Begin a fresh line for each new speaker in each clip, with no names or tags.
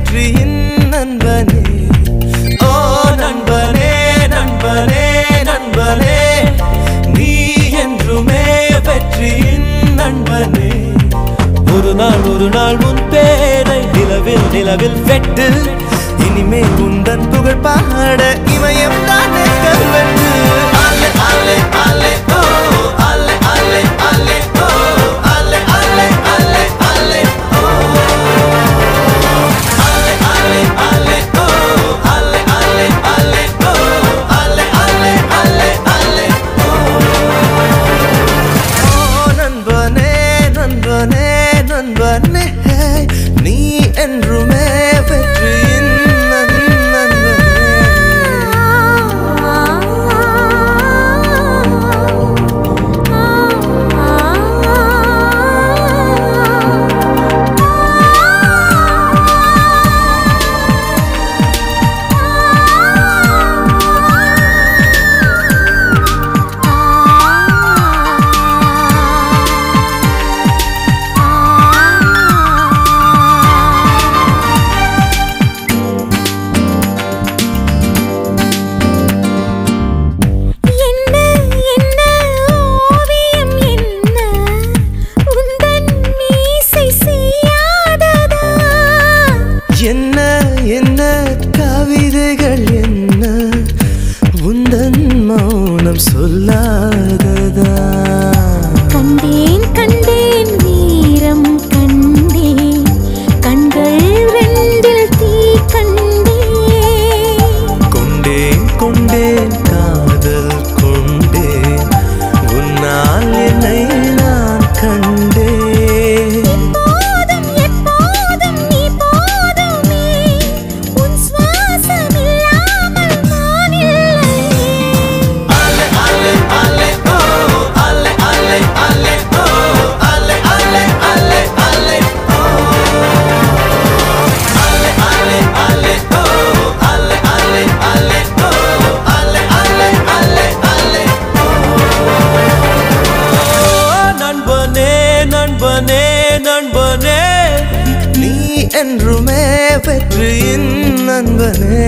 வெற்றியின் நண்பனே ஓ நண்பனே நண்பனே நண்பனே நீ என்றுமே வெற்றியின் நண்பனே ஒரு நாள் ஒரு நாள் உன் பேரை நிலவில் நிலவில் வெட்டு இனிமே உந்தன் புகழ் பாட இமயம் தானே கல்வெட்டு அலே அலே அலே ஓ அலே அலே அலே ஓ அலே அலே அலே அலே ஓ அலே அலே அலே ஓ அலே அலே அலே ஓ அலே அலே அலே அலே ஓ நண்பனே நண்பனே நண்பனே நீ என்றுமே வெற்றியின் நண்- நண்பனே
என்ன என்ன ஓவியம் என்ன உந்தன் மீசை செய்யாததா
என்ன என்ன கவிதைகள் என்ன உந்தன் மௌனம் சொல்லாததா
கண்டேன் கண்டேன் வீரம் கண்டேன் கண்கள் ரெண்டில் தீ கண்டேன்
கொண்டேன் கொண்டேன் காதல் கொண்டேன் உன்னால் என்னை நான் கண்டேன்
போதும் எப்போதும் நீ போதுமே உன் சுவாசம் இல்லாமல் நான் இல்லையே
அலே அலே அலே ஓ அலே அலே அலே ஓ அலே அலே அலே அலே ஓ அலே அலே அலே ஓ அலே அலே அலே ஓ அலே அலே அலே அலே ஓ நண்பனே நண்பனே நண்பனே நீ என்றுமே வெற்றியின் நண்பனே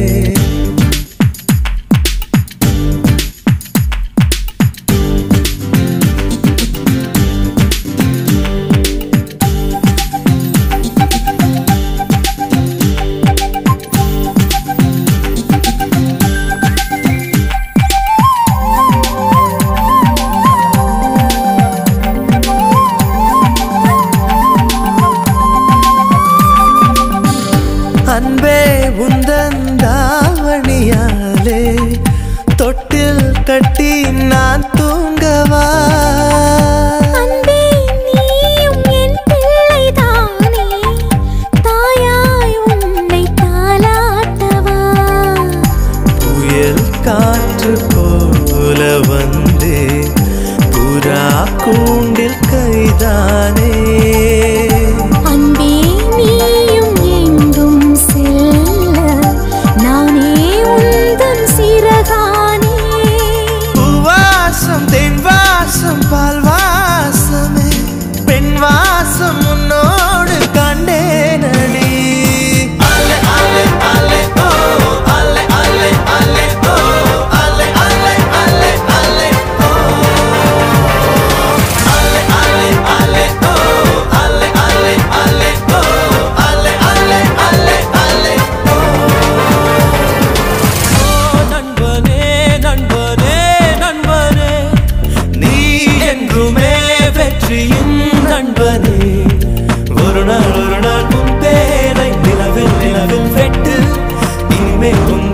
அன்பே உந்தன் தாவணியாலே தொட்டில் கட்டி நான் தூங்கவா
அன்பே நீயும் என் பிள்ளைதானே தாயாய் உன்னை தாலாட்டவா
புயல் காற்று போல வந்தே புறா கூண்டில் கைதானே
அன்பே நீயும் எங்கும் செல்ல நானே உந்தன் சிறகானே
பூவாசம் தென் வாசம் பால் வாசமே பெண் வாசம் உன்னோடு கண்டேனடி அலே அலே அலே ஓ அலே அலே அலே ஓ அலே அலே அலே அலே ஓ அலே அலே அலே ஓ அலே அலே அலே ஓ அலே அலே அலே அலே ஓ நண்பனே நண்பனே நண்பனே நீ என்றுமே வெற்றியின் நண்பனே ஒரு நாள் ஒரு நாள் உன் பேரை நிலவில் நிலவில் வெட்டு இனிமே உன்